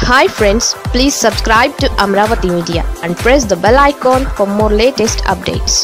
hi friends please subscribe to Amaravati media and press the bell icon for more latest updates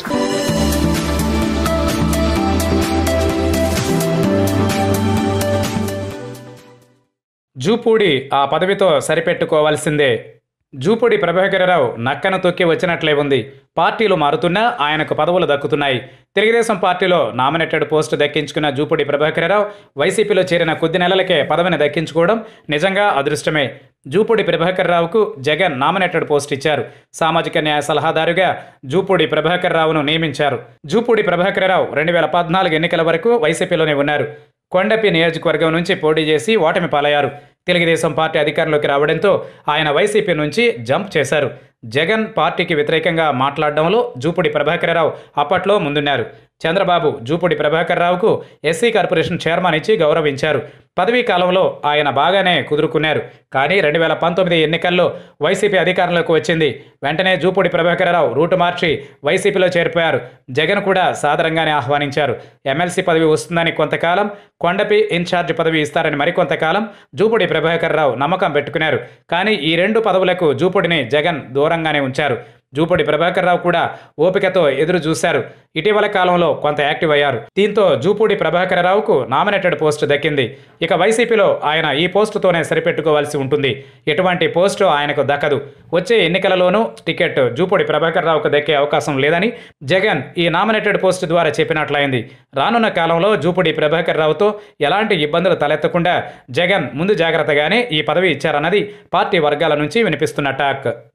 Jupudi ఆ పదవితో సరిపెట్టుకోవాల్సిందే జూపూడి ప్రభాకరరావు నక్కను తొక్కి వచ్చినట్లే ఉంది పార్టీలు మారుతున్నా ఆయనకు పదవులు దక్కుతున్నాయి తెలుగుదేశం పార్టీలో నామినేటెడ్ పోస్టు దక్కించుకున్న జూపూడి ప్రభాకరరావు వైసీపీలో చేరిన కొద్ది నెలలకే పదవిని దక్కించుకోవడం నిజంగా అదృష్టమే జూపూడి ప్రభాకర్ రావుకు జగన్ నామినేటెడ్ పోస్ట్ ఇచ్చారు సామాజిక న్యాయ సలహాదారుగా జూపూడి ప్రభాకర్ రావును నియమించారు జూపూడి ప్రభాకర్ రావు రెండు వేల పద్నాలుగు ఎన్నికల వరకు వైసీపీలోనే ఉన్నారు కొండపి నియోజకవర్గం నుంచి పోటీ చేసి ఓటమి పాలయ్యారు తెలుగుదేశం పార్టీ అధికారంలోకి రావడంతో ఆయన వైసీపీ నుంచి జంప్ చేశారు జగన్ పార్టీకి వ్యతిరేకంగా మాట్లాడడంలో జూపూడి ప్రభాకరరావు అప్పట్లో ముందున్నారు చంద్రబాబు జూపూడి ప్రభాకర్ రావుకు ఎస్సీ కార్పొరేషన్ చైర్మన్ ఇచ్చి గౌరవించారు పదవీ కాలంలో ఆయన బాగానే కుదురుకున్నారు కానీ రెండు వేల పంతొమ్మిది ఎన్నికల్లో వైసీపీ అధికారంలోకి వచ్చింది వెంటనే జూపూడి ప్రభాకరరావు రూటు మార్చి వైసీపీలో చేరిపోయారు జగన్ కూడా సాదరంగానే ఆహ్వానించారు ఎమ్మెల్సీ పదవి వస్తుందని కొంతకాలం కొండపి ఇన్ఛార్జ్ పదవి ఇస్తారని మరికొంతకాలం జూపూడి ప్రభాకర్ రావు నమ్మకం పెట్టుకున్నారు కానీ ఈ రెండు పదవులకు జూపూడిని జగన్ దూరంగానే ఉంచారు జూపూడి ప్రభాకర్ రావు కూడా ఓపికతో ఎదురు చూశారు ఇటీవల కాలంలో కొంత యాక్టివ్ అయ్యారు దీంతో జూపూడి ప్రభాకర్ రావుకు నామినేటెడ్ పోస్టు దక్కింది ఇక వైసీపీలో ఆయన ఈ పోస్టుతోనే సరిపెట్టుకోవాల్సి ఉంటుంది ఎటువంటి పోస్టు ఆయనకు దక్కదు వచ్చే ఎన్నికలలోనూ టికెట్ జూపూడి ప్రభాకర్ రావుకు దక్కే అవకాశం లేదని జగన్ ఈ నామినేటెడ్ పోస్టు ద్వారా చెప్పినట్లయింది రానున్న కాలంలో జూపూడి ప్రభాకర్ రావుతో ఎలాంటి ఇబ్బందులు తలెత్తకుండా జగన్ ముందు జాగ్రత్తగానే ఈ పదవి ఇచ్చారన్నది పార్టీ వర్గాల నుంచి వినిపిస్తున్న టాక్